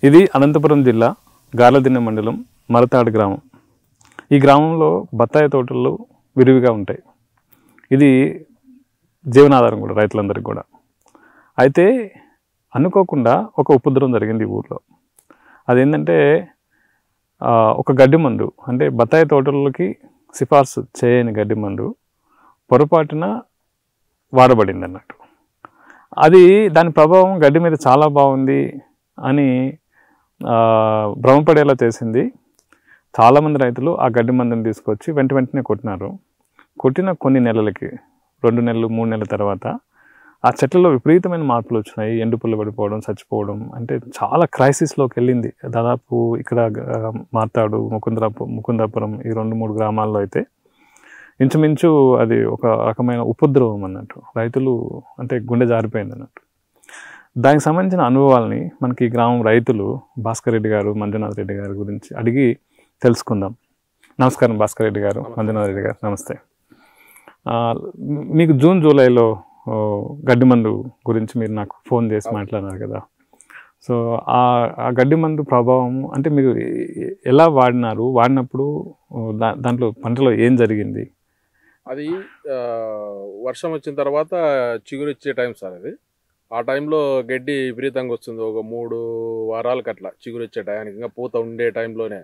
ఇది అనంతపురం జిల్లా గార్లదిన్నె మండలం మరతాడు గ్రామం ఈ గ్రామంలో బత్తాయి తోటలు విరివిగా ఉంటాయి ఇది జీవనాధారం కూడా రైతులందరికీ కూడా అయితే అనుకోకుండా ఒక ఉపద్రవం జరిగింది ఈ ఊర్లో అదేంటంటే ఆ, ఒక గడ్డి మందు అంటే బత్తాయి తోటలకి సిఫార్సు చేయని గడ్డి మందు పొరపాటున వాడబడింది అన్నట్టు అది దాని ప్రభావం గడ్డి మీద చాలా బాగుంది అని ఆ, భ్రమపడేలా చేసింది చాలామంది రైతులు ఆ గడ్డి మందుని తీసుకొచ్చి వెంట వెంటనే కొట్టినారు కొట్టిన కొన్ని నెలలకి రెండు నెలలు మూడు నెలల తర్వాత ఆ చెట్లలో విపరీతమైన మార్పులు వచ్చినాయి ఎండు పుల్ల పడిపోవడం చచ్చిపోవడం అంటే చాలా క్రైసిస్లోకి వెళ్ళింది దాదాపు ఇక్కడ ఆ, మార్తాడు ముకుందరాపు ముకుందాపురం ఈ రెండు మూడు గ్రామాల్లో అయితే ఇంచుమించు అది ఒక రకమైన ఉపద్రవం అన్నట్టు రైతులు అంటే గుండె జారిపోయింది అన్నట్టు దానికి సంబంధించిన అనుభవాల్ని మనకి ఈ గ్రామం రైతులు భాస్కర్ రెడ్డి గారు మంజునాథ్ రెడ్డి గారి గురించి అడిగి తెలుసుకుందాం నమస్కారం భాస్కర్ రెడ్డి గారు మంజునాథ్ రెడ్డి గారు నమస్తే ఆ, మ్- మీకు జూన్ జూలైలో ఓ, గడ్డి మందు గురించి మీరు నాకు ఫోన్ చేసి మాట్లాడినారు కదా సో ఆ ఆ గడ్డి మందు ప్రభావం అంటే మీరు ఎ- ఎ- ఎలా వాడినారు వాడినప్పుడు ఓ, దా- దాంట్లో పంటలో ఏం జరిగింది అది ఆ, వర్షం వచ్చిన తర్వాత చిగురు ఇచ్చే టైం సార్ అది ఆ టైంలో గడ్డి విపరీతంగా వస్తుంది ఒక మూడు వారాలకు అట్లా చిగురు వచ్చే టయానికి ఇంకా పూత ఉండే టైంలోనే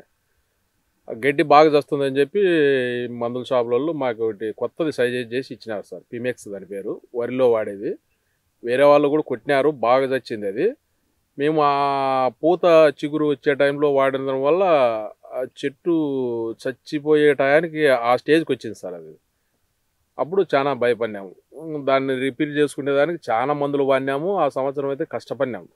ఆ గడ్డి బాగా వస్తుందని చెప్పి మందుల షాపులలో మాకు ఒకటి కొత్తది సజెస్ట్ చేసి ఇచ్చినారు సార్ పిమెక్స్ దాని పేరు వరిలో వాడేది వేరే వాళ్ళు కూడా కొట్టినారు బాగా చచ్చింది అది మేము ఆ పూత చిగురు వచ్చే టైంలో వాడడం వల్ల ఆ చెట్టు చచ్చిపోయే టయానికి ఆ స్టేజ్కి వచ్చింది సార్ అది అప్పుడు చాలా భయపడినాము ఉమ్, దాన్ని రిపేర్ చేసుకునే దానికి చాలా మందులు వాడినాము ఆ సంవత్సరం అయితే కష్టపడినాము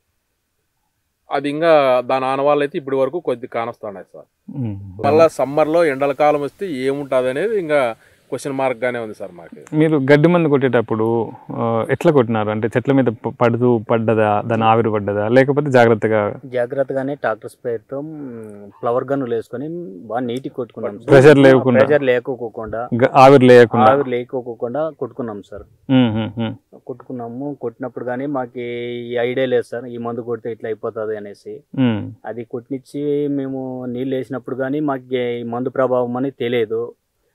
అది ఇంకా దాని ఆనవాళ్ళు అయితే ఇప్పటి వరకు కొద్ది కానస్తున్నాయి సార్ మ్. మళ్ళా సమ్మర్లో ఎండల కాలం వస్తే ఏముంటుంది అనేది ఇంకా క్వశ్చన్ మార్క్ గానే ఉంది సార్ మాకు మీరు గడ్డి మందు కొట్టేటప్పుడు ఆ, ఎట్లా కొట్టినారు అంటే చెట్ల మీద ప- పడుతూ పడ్డదా దాని ఆవిరి పడ్డదా లేకపోతే జాగ్రత్తగా జాగ్రత్తగానే ట్రాక్టర్ స్ప్రేతో ఫ్లవర్ గన్నులు వేసుకొని బాగా నీట్గా కొట్టుకున్నాం సార్. ప్రెషర్ లేకుండా ప్రెషర్ లేకోకుండా గ- ఆవిరి లేకుండా ఆవిరి లేకోకుండా కొట్టుకున్నాం సార్ మ్, మ్, మ్. కొట్టుకున్నాము కొట్టినప్పుడు కానీ మాకు ఈ ఐడియా లేదు సార్ ఈ మందు కొడితే ఇట్లా అయిపోతుంది అనేసి మ్. అది కొట్టినిచ్చి మేము నీళ్ళు వేసినప్పుడు కానీ మాకు ఈ మందు ప్రభావం అని తెలియదు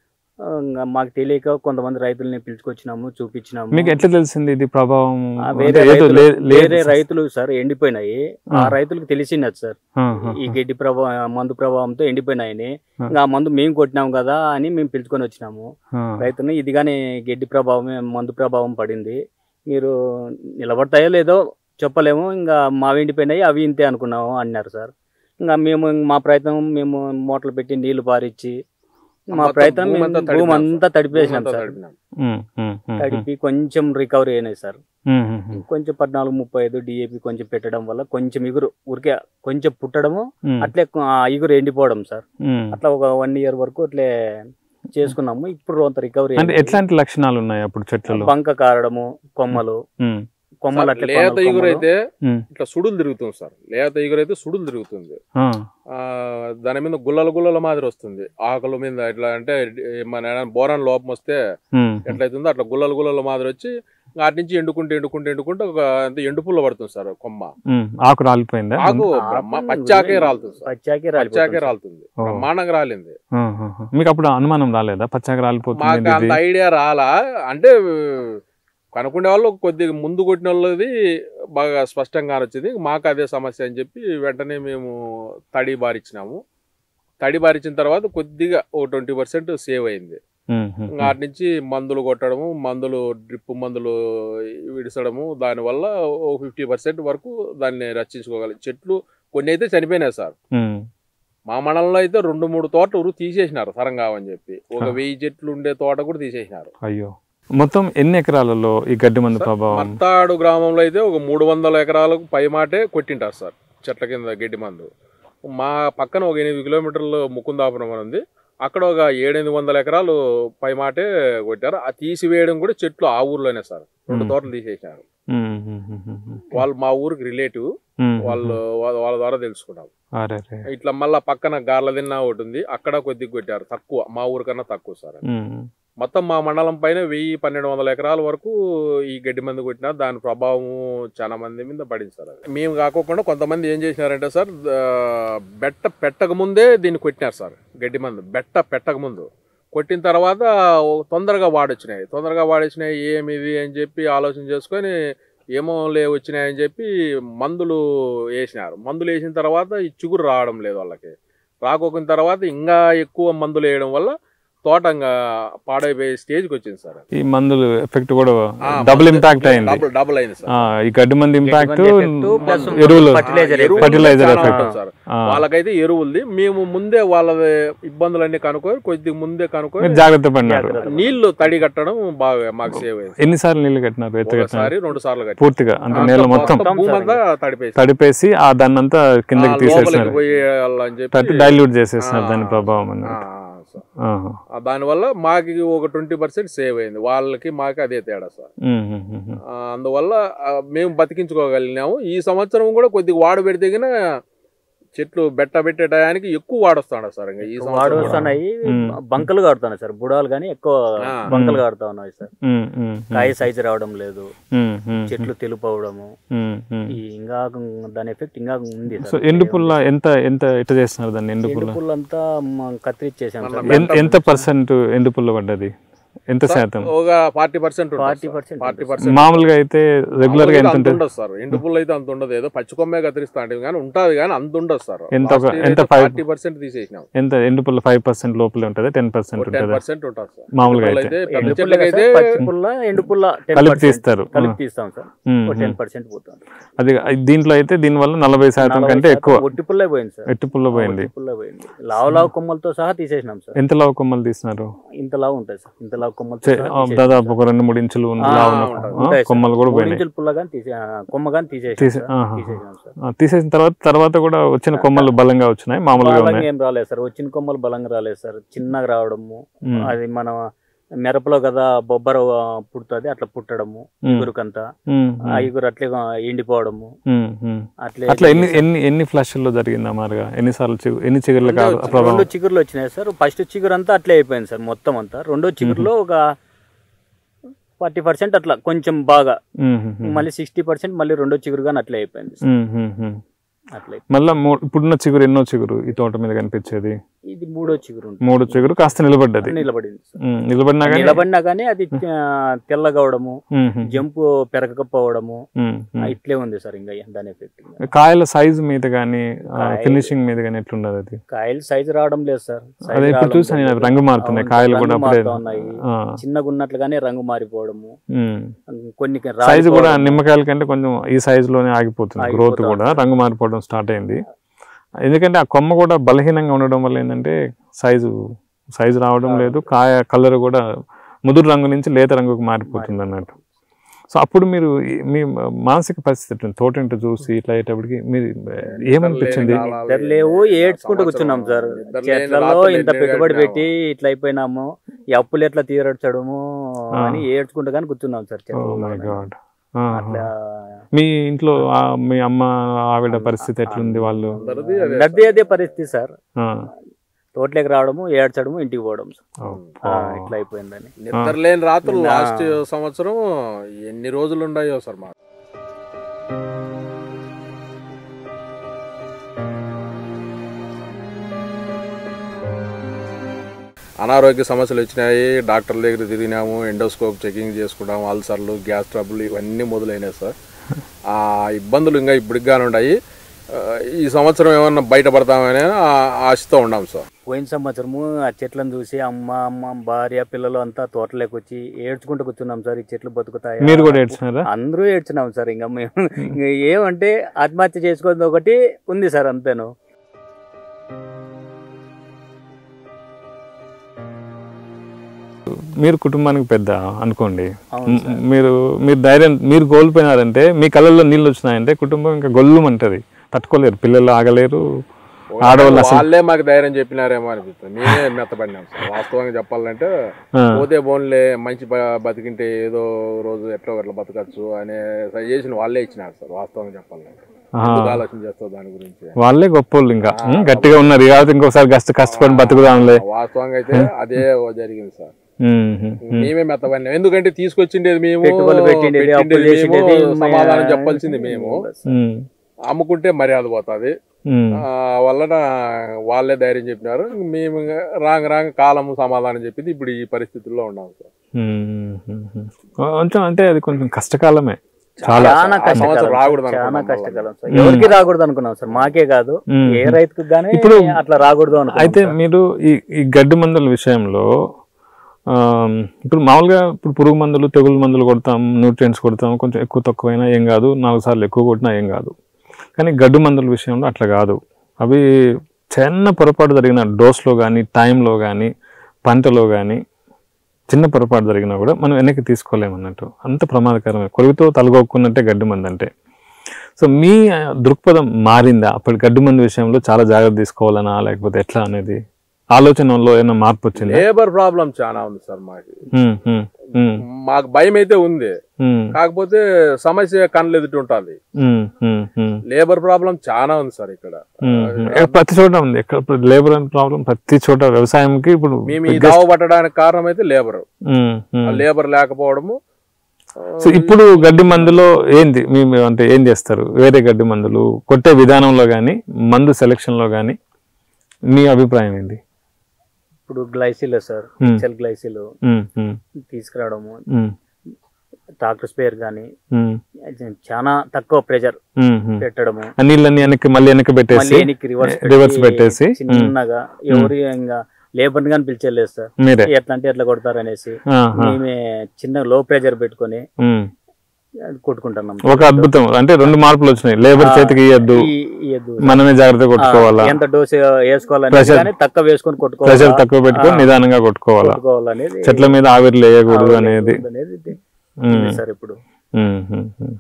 ఆ, ఇంకా మాకు తెలియక కొంతమంది రైతుల్ని పిలుచుకొచ్చినాము చూపించినాము మీకు ఎట్లా తెలిసింది ఇది ప్రభావం ఆ, అంటే వేరే ఏదో రైతులు లే- లేదు వేరే రైతులు సార్ ఎండిపోయినాయి ఆ ఆ. రైతులకు తెలిసినది సార్ ఆ, ఆ, ఈ గడ్డి ప్రభావం మందు ప్రభావంతో ఎండిపోయినాయని ఆ. ఇంకా ఆ మందు మేము కొట్టినాం కదా అని మేము పిలుచుకొని వచ్చినాము ఆ. రైతుని ఇదిగానే గడ్డి ప్రభావమే మందు ప్రభావం పడింది మీరు నిలబడతాయో లేదో చెప్పలేము ఇంకా మా ఎండిపోయినాయి అవి ఇంతే అనుకున్నాము అన్నారు సార్ ఇంకా మేము మా ప్రయత్నం మేము మోటార్లు పెట్టి నీళ్లు పారిచ్చి మా మొత్తం ప్రయత్నం భూమి అంతా మేము భూమి తడిపినాం అంతా తడిపేసినాం భూమంతా సార్ తడిపినాం. మ్, మ్, మ్, తడిపి కొంచెం రికవరీ అయినాయి సార్ మ్, మ్, మ్. కొంచెం పద్నాలుగు ముప్పై ఐదు డిఏపి కొంచెం పెట్టడం వల్ల కొంచెం ఇగురు ఊరికే కొంచెం పుట్టడము మ్, అట్లే ఆ ఇగురు ఎండిపోవడం సార్ మ్. అట్లా ఒక వన్ ఇయర్ వరకు అట్లే చేసుకున్నాము ఇప్పుడు అంత రికవరీ అంటే ఎట్లాంటి లక్షణాలు ఉన్నాయి అప్పుడు చెట్లలో బంక కారడము కొమ్మలు మ్, కొమ్మలు సార్, అట్లే లేత కొమ్మలు, ఇగురు కొమ్మలు. అయితే మ్. ఇట్లా సుడులు తిరుగుతుంది సార్ లేత ఇగురు అయితే సుడులు తిరుగుతుంది ఆ, ఆ, దాని మీద గుల్లల గుల్లల మాదిరి వస్తుంది ఆకుల మీద ఇట్లా అంటే మన బోరాన్ లోపం వస్తే మ్, ఎట్లయితుందో అట్లా గుల్లల గుల్లల మాదిరి వచ్చి వాటి నుంచి ఎండుకుంటూ ఎండుకుంటూ ఎండుకుంటూ ఒక అంత ఎండు పుల్ల పడుతుంది సార్ కొమ్మ మ్. ఆకు రాలిపోయిందా ఆకు ఆకు బ్రహ్మ పచ్చాకే రాలుతుంది సార్ పచ్చాకే పచ్చాకే రాలిపోతుంది. రాలుతుంది ఓ. బ్రహ్మాండంగా రాలింది ఆ, ఆ, ఆ. మీకు అప్పుడు అనుమానం రాలేదా పచ్చగా రాలిపోతుంది మాకు అంత ఇది ఐడియా రాలా అంటే కనుక్కునే వాళ్ళు కొద్దిగా ముందు కొట్టిన వాళ్ళది బాగా స్పష్టంగా వచ్చింది మాకు అదే సమస్య అని చెప్పి వెంటనే మేము తడి బారిచ్చినాము తడి బారిచ్చిన తర్వాత కొద్దిగా ఓ ట్వంటీ పర్సెంట్ సేవ్ అయింది మ్, మ్, ఇంకా వాటి నుంచి మందులు కొట్టడము మందులు డ్రిప్ మందులు విడిచడము దానివల్ల ఓ ఫిఫ్టీ పర్సెంట్ వరకు దాన్ని రక్షించుకోగలం చెట్లు కొన్ని అయితే చనిపోయినాయి సార్ మ్. మా మండలంలో అయితే రెండు మూడు తోటలు తీసేసినారు తరంగావని చెప్పి ఒక ఆ. వెయ్యి చెట్లు ఉండే తోట కూడా తీసేసినారు అయ్యో మొత్తం ఎన్ని ఎకరాలలో ఈ గడ్డి మందు ప్రభావం మత్తాడు గ్రామంలో అయితే ఒక మూడు వందల ఎకరాలకు పై మాటే కొట్టింటారు సార్ చెట్ల కింద గడ్డి మందు మా పక్కన ఒక ఎనిమిది కిలోమీటర్లు ముకుందాపురం అని ఉంది అక్కడ ఒక ఏడెనిమిది వందల ఎకరాలు పై మాటే కొట్టారు ఆ తీసివేయడం కూడా చెట్లు ఆ ఊర్లోనే సార్ రెండు మ్మ్. తోటలు తీసేసినారు మ్, మ్, మ్, మ్, మ్. వాళ్ళు మా ఊరికి రిలేటివ్ మ్, వాళ్ళు వాళ్ళ వాళ్ళ ద్వారా తెలుసుకున్నాం అరే రే. ఇట్లా మళ్ళా పక్కన గార్ల దిన్న ఒకటి ఉంది అక్కడ కొద్దిగా కొట్టారు తక్కువ మా ఊరికన్నా తక్కువ సార్ అది. మ్. మొత్తం మా మండలం పైన వెయ్యి పన్నెండు వందల ఎకరాల వరకు ఈ గడ్డి మందు కొట్టినా దాని ప్రభావం చాలా మంది మీద పడింది సార్ అది. మేము కాకోకుండా కొంతమంది ఏం చేసినారంటే సార్ ఆ, బెట్ట పెట్టక ముందే దీన్ని కొట్టినారు సార్ గడ్డి మందు బెట్ట పెట్టక ముందు కొట్టిన తర్వాత ఓ తొందరగా వాడొచ్చినాయి తొందరగా వాడొచ్చినాయి ఏమి ఇది అని చెప్పి ఆలోచన చేసుకొని ఏమో లే వచ్చినాయని చెప్పి మందులు వేసినారు మందులు వేసిన తర్వాత ఈ చిగురు రావడం లేదు వాళ్ళకి రాకోకిన తర్వాత ఇంకా ఎక్కువ మందులు వేయడం వల్ల తోట ఇంకా పాడైపోయే స్టేజ్కి వచ్చింది సార్ ఈ మందులు ఎఫెక్ట్ కూడా ఆ, డబుల్ మందు- ఇంపాక్ట్ అయింది డబుల్ డబుల్ అయింది సార్ ఆ, ఈ గడ్డి మంది ఇంపాక్ట్ మంది effect plus ఎరువులు fertilizer ఎరువులు fertilizer చాలా effect. ఉంటుంది సార్ ఆ, వాళ్ళకైతే ఎరువులది మేము ముందే వాళ్ళ ఇబ్బందులన్నీ కనుక్కొని కొద్దిగా ముందే కనుక్కొని మీరు జాగ్రత్త పడినారు జాగ్రత్త. నీళ్లు తడి కట్టడం బాగా మాకు సేవ్ అయింది ఎన్నిసార్లు నీళ్లు కట్టినారు ఎత్తు కట్టినారు ఒకసారి రెండు సార్లు కట్టి పూర్తిగా అంటే నేల మొత్తం భూమి అంతా తడిపేసి తడిపేసి ఆ దాన్ని అంతా కిందకి లోపలికి తీసేసినారు పోయేయాలని చెప్పి తట్టి డైల్యూట్ చేసేసినారు ఆ, దాని ప్రభావం ఆ, అన్నమాట సార్. ఆహా. ఆ, దానివల్ల మాకు ఒక ట్వంటీ పర్సెంట్ సేవ్ అయింది వాళ్ళకి మాకు అదే తేడా సార్ ఉమ్, ఉమ్, ఉమ్, ఉమ్. ఆ, అందువల్ల ఆ, మేము బతికించుకోగలిగినాము ఈ సంవత్సరం కూడా కొద్దిగా వాడబెడితే గిన చెట్లు బెట్ట పెట్టే టయానికి ఎక్కువ వాడొస్తాడు సార్ ఇంకా ఈ వాడు సంవత్సరం కూడా. వస్తున్నాయి మ్మ్. బంకలు కడుతున్నాయి సార్ బుడాలు కానీ ఎక్కువ ఆ. బంకలు కడుతా ఉన్నాయి సార్ ఉమ్, ఉమ్, ఉమ్. కాయ సైజు రావడం లేదు ఉమ్, ఉమ్, చెట్లు తెలుపు అవడము ఉమ్, ఉమ్. ఈ ఇంకా దాని ఎఫెక్ట్ ఇంకా ఉంది సో ఎండు పుల్ల ఎంత ఎంత ఎట్ట చేస్తున్నారు దాన్ని ఎండు పుల్ల ఎండు పుల్లంతా కత్తిరించేసాం సార్ మన ఎన్- ఎంత పర్సెంట్ ఎండు పుల్ల పడ్డది ఎంత శాతం ఒక ఫార్టీ పర్సెంట్ 40% ఫార్టీ పర్సెంట్ మామూలుగా అయితే రెగ్యులర్ గా ఎంత అంత ఉంటుంది ఉండదు సార్ ఎండు పుల్ల అయితే అంత ఉండదు ఏదో పచ్చి కొమ్మే కత్తిరిస్తా అంటే కానీ ఉంటది కానీ అంత ఉండదు సార్ ఎంత ఒక- ఎంత five- ఫార్టీ పర్సెంట్ తీసేసినాం ఎంత ఎండు పుల్ల ఫైవ్ పర్సెంట్ లోపలే ఉంటుంది టెన్ పర్సెంట్ టెన్ ఉంటుంది పర్సెంట్ ఉంటుంది సార్ మామూలుగా పుల్ల అయితే అయితే పెద్ద ఎండు పుల్ల చెట్లకి అయితే పచ్చి పుల్ల ఎండు పుల్ల 10% కలిపి తీస్తారు. కలిపి తీస్తాం sir um, ten um. Percent పోతుంది అది దీంట్లో అయితే దీనివల్ల నలభై శాతం నలభై కంటే శాతం ఎక్కువ ఒట్టి పుల్లే పోయింది సార్ ఎట్టు పుల్ల పోయింది ఒట్టి పుల్ల పోయింది లావు లావు కొమ్మలతో సహా తీసేసినాం సార్ ఎంత లావు కొమ్మలు తీసినారు ఇంత లావు ఉంటాయి సార్ ఇంత లావు కొమ్మలతో చే- సహా ఆ, తీసేసినాం దాదాపు సార్. ఒక రెండు మూడు ఇంచులు ఉన్న ఆ, లావు ఉన్న ఉంటాయి. ఆ, ఉంటాయి సార్. కొమ్మలు కూడా మూడు పోయినాయి ఇంచుల పుల్ల కానీ తీసే ఆ, కొమ్మ కానీ తీసేసాం తీసే- సార్. ఆహా. తీసేసాం సార్ ఆ, తీసేసిన తర్వాత తర్వాత కూడా వచ్చిన కొమ్మలు బలంగా వచ్చినాయి మామూలుగా బలంగా ఉన్నాయి ఏం రాలేదు సార్ వచ్చిన కొమ్మలు బలంగా రాలేదు సార్ చిన్నగా రావడము ఉమ్, అది మన మిరపలో కదా బొబ్బర ఆ, పుడుతుంది అట్లా పుట్టడము ఉమ్, ఇగురుకంతా ఉమ్, ఆ ఇగురు అట్లే ఎండిపోవడము ఉమ్, ఉమ్. అట్లే అట్లా ఎన్ని ఎన్ని ఎన్ని ఫ్లాష్ల్లో జరిగింది మారుగా ఎన్నిసార్లు చిగు- ఎన్ని చిగుర్లకు ఆ రెండో ప్రభావం రెండు చిగురులు వచ్చినాయి సార్ ఫస్ట్ చిగురు అంతా అట్లే అయిపోయింది సార్ మొత్తం అంతా రెండో చిగురులో ఒక ఫార్టీ పర్సెంట్ అట్లా కొంచెం బాగా ఉమ్, ఉమ్, ఉమ్. మళ్ళీ సిక్స్టీ పర్సెంట్ మళ్ళీ రెండో చిగురు కానీ అట్లే అయిపోయింది సార్. ఉమ్, ఉమ్, ఉమ్. అట్లే మళ్ళా మూ- ఇప్పుడున్న చిగురు ఎన్నో చిగురు ఈ తోట మీద కనిపించేది ఇది మూడో చిగురు ఉంటుంది. మూడు చిగురు కాస్త నిలబడ్డది నిలబడింది సార్. ఉమ్, నిలబడినా కానీ నిలబడినా కానీ అది ఆ, తెల్లగా అవడము ఉమ్, ఉమ్, జంపు పెరగకపోవడము ఉమ్, ఆ, ఉమ్. ఇట్లే ఉంది సార్ ఇంకా దాని ఎఫెక్ట్ కాయల సైజు మీద కానీ కాయ- ఫినిషింగ్ మీద కానీ ఎట్లుండదు అది కాయలు సైజు రావడం లేదు సార్ Size అదే ఇప్పుడు రావడం చూసాను లేదు. నేను రంగు మారుతున్నాయి అవును, కాయలు రంగు కూడా అప్పుడే మారుతా ఉన్నాయి ఆ, చిన్నగా ఉన్నట్లుగానే రంగు మారిపోవడము ఉమ్. కొన్ని సైజు కూడా రాలిపోవడము. నిమ్మకాయల కంటే కొంచెం ఈ సైజు లోనే ఆగిపోతుంది గ్రోత్ ఆగిపోతా కూడా రంగు మారిపోవడం స్టార్ట్ అయింది ఎందుకంటే ఆ కొమ్మ కూడా బలహీనంగా ఉండడం వల్ల ఏంటంటే సైజు సైజు రావడం లేదు కాయ కలర్ కూడా ముదురు రంగు నుంచి లేత రంగుకు మారిపోతుంది అన్నట్టు సో అప్పుడు మీరు ఈ- మీ మానసిక పరిస్థితి ఎట్లుంది? తోట ఇంట చూసి ఇట్లా అయ్యేటప్పటికి మీరు ఏమనిపించింది నిద్ర లేవు ఏడ్చుకుంటూ కూర్చున్నాం సార్ నిద్ర లేని చెట్లలో రాత్రులు ఇంత ఎన్ని పెట్టుబడి గడిపాము. పెట్టి ఇట్లా అయిపోయినాము ఈ అప్పులు ఎట్లా తీరచ్చడము ఆ. అని ఏడ్చుకుంటూ కానీ కూర్చున్నాం సార్ ఓ మై చెట్లలో. గాడ్ అట్లా మీ ఇంట్లో ఆ మీ అమ్మ ఆవిడ పరిస్థితి ఎట్లుంది వాళ్ళు అందరిది అదే అందరిది అదే పరిస్థితి సార్ ఆ, తోటలోకి రావడము ఏడ్చడము ఇంటికి పోవడం సార్. అబ్బా. ఆ, ఇట్లా అయిపోయిందని నిద్ర లేని రాత్రులు నిన్న- లాస్ట్ సంవత్సరం ఎన్ని రోజులు ఉన్నాయో సార్ మాకు అనారోగ్య సమస్యలు వచ్చినాయి డాక్టర్ దగ్గర తిరిగినాము ఎండోస్కోప్ చెకింగ్ చేసుకున్నాము అల్సర్లు గ్యాస్ ట్రబుల్ ఇవన్నీ మొదలైనాయి సార్ ఆ ఇబ్బందులు ఇంకా ఇప్పటికి ఉన్నాయి ఆ, ఈ సంవత్సరం ఏమన్నా బయటపడతామని ఆ- ఆశతో ఉన్నాం సార్ పోయిన సంవత్సరము ఆ చెట్లను చూసి అమ్మ అమ్మ భార్య పిల్లలు అంతా తోటలోకి వచ్చి ఏడ్చుకుంటూ కూర్చున్నాం సార్ ఈ చెట్లు బతుకుతాయి మీరు కూడా ఏడ్చినారా అందరూ ఏడ్చినాం సార్ ఇంకా మేము ఇంకా ఏమంటే ఆత్మహత్య చేసుకోవడం ఒకటి ఉంది సార్ అంతేను మీరు కుటుంబానికి పెద్ద అనుకోండి అవును మ్- మీరు మీరు ధైర్యం మీరు కోల్పోయినారంటే మీ కళ్ళల్లో నీళ్ళు వచ్చినాయంటే కుటుంబం ఇంకా గొల్లుమంటది తట్టుకోలేరు పిల్లలు ఆగలేరు ఆడవాళ్ళు అసలు వాళ్ళే మాకు ధైర్యం చెప్పినారేమో అనిపిస్తుంది మేమే మెత్తపడినాం సార్ వాస్తవంగా చెప్పాలంటే ఆ, పోతే బోన్లే మంచి బ- బతికింటే ఏదో రోజు ఎట్లా ఎట్లా బతకచ్చు అనే సజెషన్ వాళ్ళే ఇచ్చినారు సార్ వాస్తవంగా చెప్పాలంటే ఆహా. ఎందుకు ఆలోచన చేస్తావు దాని గురించి వాళ్ళే గొప్పోళ్ళు ఇంకా మ్, గట్టిగా ఉన్నారు కాబట్టి ఇంకోసారి కష్ట కష్టపడి బతుకుదాంలే వాస్తవంగా అయితే అదే జరిగింది సార్ ఉమ్, ఉమ్, ఉమ్. మేమే మెత్తవన్నాం ఎందుకంటే తీసుకొచ్చిండేది మేము పెట్టుబడులు పెట్టిండేది అప్పులు పెట్టిండేది చేసిండేది మేము, సమాధానం చెప్పాల్సింది మేము ఉమ్, అమ్ముకుంటే మర్యాద పోతుంది ఉమ్, ఆ వలన వాళ్ళే ధైర్యం చెప్పినారు మేము ఇంకా రాంగ రాంగ కాలము సమాధానం చెప్పింది ఇప్పుడు ఈ పరిస్థితుల్లో ఉన్నాం సార్ ఉమ్, ఉమ్, ఉమ్. కొంచెం అంటే అది కొంచెం కష్టకాలమే చాలా చాలా ఆ సంవత్సరం కష్టకాలం రాకూడదు సార్. చాలా అనుకున్నాం కష్టకాలం సార్ ఎవరికి రాకూడదు అనుకున్నాం సార్ మాకే కాదు ఉమ్. ఏ రైతుకు గానీ ఇప్పుడు అట్లా రాకూడదు అనుకున్నాం అయితే సార్. మీరు ఈ ఈ గడ్డి మందుల విషయంలో ఆ, ఇప్పుడు మామూలుగా ఇప్పుడు పురుగు మందులు తెగులు మందులు కొడతాం న్యూట్రియంట్స్ కొడతాం కొంచెం ఎక్కువ తక్కువైనా ఏం కాదు నాలుగు సార్లు ఎక్కువ కొట్టినా ఏం కాదు కానీ గడ్డి మందుల విషయంలో అట్లా కాదు అవి చిన్న పొరపాటు జరిగిన డోస్లో కానీ టైంలో కానీ పంటలో కానీ చిన్న పొరపాటు జరిగినా కూడా మనం వెనక్కి తీసుకోలేమన్నట్టు అంత ప్రమాదకరమే కొలుగుతో తలగొక్కున్నట్టే గడ్డి మందు అంటే సో మీ ఆ, దృక్పథం మారిందా అప్పటి గడ్డి మందు విషయంలో చాలా జాగ్రత్త తీసుకోవాలనా లేకపోతే ఎట్లా అనేది ఆలోచనలో ఏమైనా మార్పు వచ్చిందా లేబర్ ప్రాబ్లం చాలా ఉంది సార్ మాకు ఉమ్, ఉమ్, ఉమ్, మాకు భయం అయితే ఉంది ఉమ్, కాకపోతే సమస్య కళ్ళు ఎదుటి ఉంటుంది ఉమ్, ఉమ్, ఉమ్, లేబర్ ప్రాబ్లం చాలా ఉంది సార్ ఇక్కడ ఉమ్, ఉమ్. ఏ, ప్రతి చోట ఉంది ఎక్కడ లేబర్ ప్రాబ్లం ప్రతి చోట వ్యవసాయంకి ఇప్పుడు మేము ఈ దావ పట్టడానికి కారణం అయితే లేబర్ ఉమ్, ఉమ్. లేబర్ లేకపోవడము ఆ, సో ఇప్పుడు గడ్డి మందులో ఏంది మీ మీ అంటే ఏం చేస్తారు వేరే గడ్డి మందులు కొట్టే విధానంలో కానీ మందు సెలెక్షన్ లో కానీ మీ అభిప్రాయం ఏంది ఇప్పుడు గ్లైసిల్ సార్ ఉమ్, సెల్ గ్లైసిల్ ఉమ్, ఉమ్, తీసుకురావడము ఉమ్, ట్రాక్టర్ స్పేర్ కానీ ఉమ్, చాలా తక్కువ ప్రెషర్ ఉమ్, ఉమ్. పెట్టడము ఆ నీళ్ళని వెనక్కి మళ్ళీ వెనక్కి మళ్ళీ పెట్టేసి వెనక్కి రివర్స్ రివర్స్ పెట్టేసి చిన్నగా ఎవరు ఇంకా లేబర్ గాని పిలిచేలేదు సార్ మీరే ఎట్లా అంటే ఎట్లా కొడతారు అనేసి ఆహా. మేమే చిన్న లో ప్రెషర్ పెట్టుకొని ఉమ్. అది కొట్టుకుంటున్నాం ఒక అద్భుతం అంటే రెండు మార్పులు వచ్చినాయి లేబర్ చేతికి ఇవ్వద్దు ఈ- ఇయ్యద్దు. మనమే జాగ్రత్త కొట్టుకోవాలా ఎంత డోస్ వేసుకోవాలని Pressure- కానీ తక్కువ వేసుకొని ప్రెషర్ కొట్టుకోవాలి తక్కువ పెట్టుకొని నిదానంగా కొట్టుకోవాలా కొట్టుకోవాలనేది చెట్ల మీద ఆవిరి లేయకూడదు అనేది అనేది ఇది ఉమ్. ఉంది సార్ ఇప్పుడు ఉమ్, ఉమ్, ఉమ్.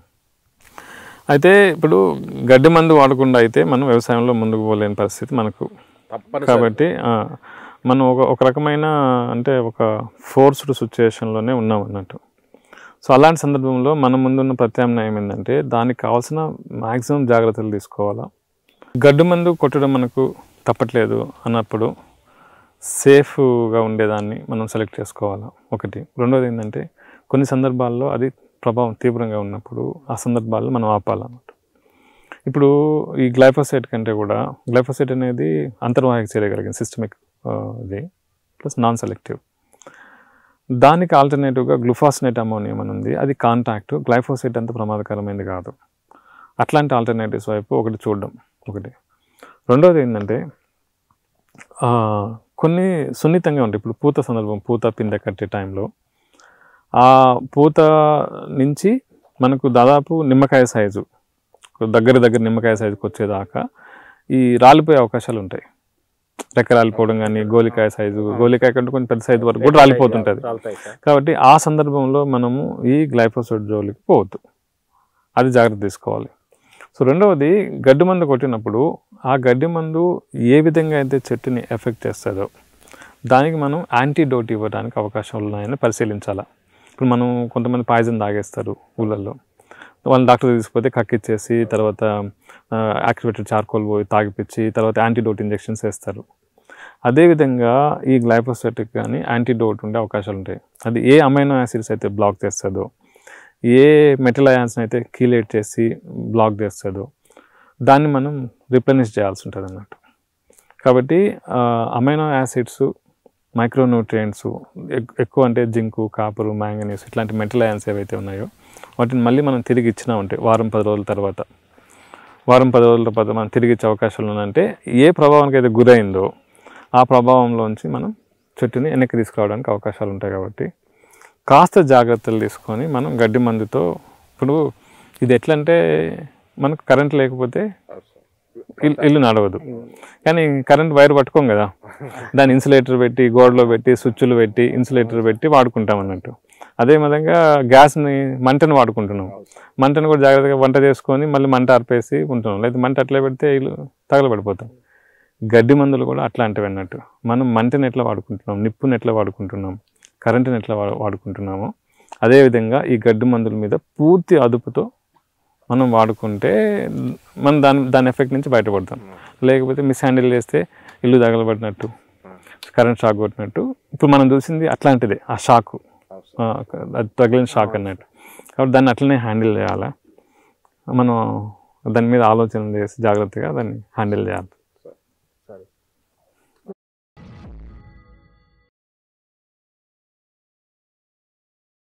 అయితే ఇప్పుడు గడ్డి మందు వాడకుండా అయితే మనం వ్యవసాయంలో ముందుకు పోలేని పరిస్థితి మనకు తప్పనిసరి కాబట్టి ఆ, మనం ఒక ఒక రకమైన అంటే ఒక ఫోర్స్డ్ సిచ్యుయేషన్లోనే ఉన్నాం అన్నట్టు సో అలాంటి సందర్భంలో మన ముందున్న ప్రత్యామ్నాయం ఏంటంటే దానికి కావాల్సిన మ్యాక్సిమం జాగ్రత్తలు తీసుకోవాలా గడ్డి మందు కొట్టడం మనకు తప్పట్లేదు అన్నప్పుడు సేఫ్గా ఉండేదాన్ని మనం సెలెక్ట్ చేసుకోవాలా ఒకటి రెండోది ఏంటంటే కొన్ని సందర్భాల్లో అది ప్రభావం తీవ్రంగా ఉన్నప్పుడు ఆ సందర్భాల్లో మనం ఆపాలన్నమాట ఇప్పుడు ఈ గ్లైఫోసైట్ కంటే కూడా గ్లైఫోసైట్ అనేది అంతర్వాహిక చేయగలిగిన సిస్టమిక్ ఇది ప్లస్ నాన్ సెలెక్టివ్ దానికి ఆల్టర్నేటివ్గా గ్లూఫాసినేట్ అమోనియం అని ఉంది అది కాంటాక్ట్ గ్లైఫోసైట్ అంత ప్రమాదకరమైనది కాదు అట్లాంటి ఆల్టర్నేటివ్స్ వైపు ఒకటి చూడడం ఒకటి రెండోది ఏంటంటే ఆ, కొన్ని సున్నితంగా ఉంటాయి ఇప్పుడు పూత సందర్భం పూత పిందె కట్టే టైంలో ఆ పూత నుంచి మనకు దాదాపు నిమ్మకాయ సైజు దగ్గర దగ్గర నిమ్మకాయ సైజుకి వచ్చేదాకా ఈ రాలిపోయే అవకాశాలు ఉంటాయి రెక్క రాలిపోవడం కానీ గోలికాయ సైజు గోలికాయ కంటే కొంచెం పెద్ద సైజు వరకు కూడా రాలిపోతుంటుంది రాలుతాయి సార్ కాబట్టి ఆ సందర్భంలో మనము ఈ గ్లైఫోసైడ్ జోలికి పోవద్దు అది జాగ్రత్త తీసుకోవాలి సో రెండవది గడ్డి మందు కొట్టినప్పుడు ఆ గడ్డి మందు ఏ విధంగా అయితే చెట్టుని ఎఫెక్ట్ చేస్తుందో దానికి మనం యాంటీడోట్ ఇవ్వడానికి అవకాశాలు ఉన్నాయని పరిశీలించాలా ఇప్పుడు మనం కొంతమంది పాయిజన్ తాగేస్తారు ఊళ్ళల్లో వాళ్ళని డాక్టర్ తీసుకుపోతే కక్కిచ్చేసి తర్వాత యాక్టివేటెడ్ చార్కోల్ పోయి తాగిపించి తర్వాత యాంటీడోట్ ఇంజెక్షన్స్ వేస్తారు అదేవిధంగా ఈ గ్లైఫోసైటిక్ కానీ యాంటీడోట్ ఉండే అవకాశాలు ఉంటాయి అది ఏ అమైనో యాసిడ్స్ అయితే బ్లాక్ చేస్తుందో ఏ మెటల్ అయాన్స్ని అయితే కీలేట్ చేసి బ్లాక్ చేస్తుందో దాన్ని మనం రిప్లెనిష్ చేయాల్సి ఉంటుంది అన్నట్టు కాబట్టి అమైనో యాసిడ్స్ మైక్రోన్యూట్రియంట్స్ ఎక్కువ అంటే జింకు కాపరు మ్యాంగనీస్ ఇట్లాంటి మెటల్ అయాన్స్ ఏవైతే ఉన్నాయో వాటిని మళ్ళీ మనం తిరిగి ఇచ్చినా ఉంటాయి వారం పది రోజుల తర్వాత వారం పది రోజుల తర్వాత మనం తిరిగి ఇచ్చే అవకాశాలు ఉన్నాయంటే ఏ ప్రభావానికి అయితే గురైందో ఆ ప్రభావంలోంచి మనం చెట్టుని వెనక్కి తీసుకురావడానికి అవకాశాలు ఉంటాయి కాబట్టి కాస్త జాగ్రత్తలు తీసుకొని మనం గడ్డి మందుతో ఇప్పుడు ఇది ఎట్లంటే మనకు కరెంట్ లేకపోతే ఇల్లు ఇల్లు నడవదు కానీ కరెంట్ వైర్ పట్టుకోం కదా దాన్ని ఇన్సులేటర్ పెట్టి గోడలో పెట్టి స్విచ్లు పెట్టి ఇన్సులేటర్ పెట్టి వాడుకుంటాం అన్నట్టు అదే విధంగా గ్యాస్ని మంటను వాడుకుంటున్నాం మంటను కూడా జాగ్రత్తగా వంట చేసుకొని మళ్ళీ మంట ఆర్పేసి ఉంటున్నాం లేదా మంట అట్లే పెడితే ఇల్లు తగలబడిపోతాం గడ్డి మందులు కూడా అట్లాంటివి అన్నట్టు మనం మంటను ఎట్లా వాడుకుంటున్నాం నిప్పుని ఎట్లా వాడుకుంటున్నాం కరెంటుని ఎట్లా వా- వాడుకుంటున్నామో అదేవిధంగా ఈ గడ్డి మందుల మీద పూర్తి అదుపుతో మనం వాడుకుంటే మనం దాని దాని ఎఫెక్ట్ నుంచి బయటపడతాం లేకపోతే మిస్ హ్యాండిల్ చేస్తే ఇల్లు తగలబడినట్టు కరెంట్ షాక్ కొట్టినట్టు ఇప్పుడు మనం చూసింది అట్లాంటిదే ఆ షాక్ అవును సార్. అది తగిలిన షాక్ అన్నట్టు కాబట్టి దాన్ని అట్లనే హ్యాండిల్ చేయాలి మనం దాని మీద ఆలోచన చేసి జాగ్రత్తగా దాన్ని హ్యాండిల్ చేయాలి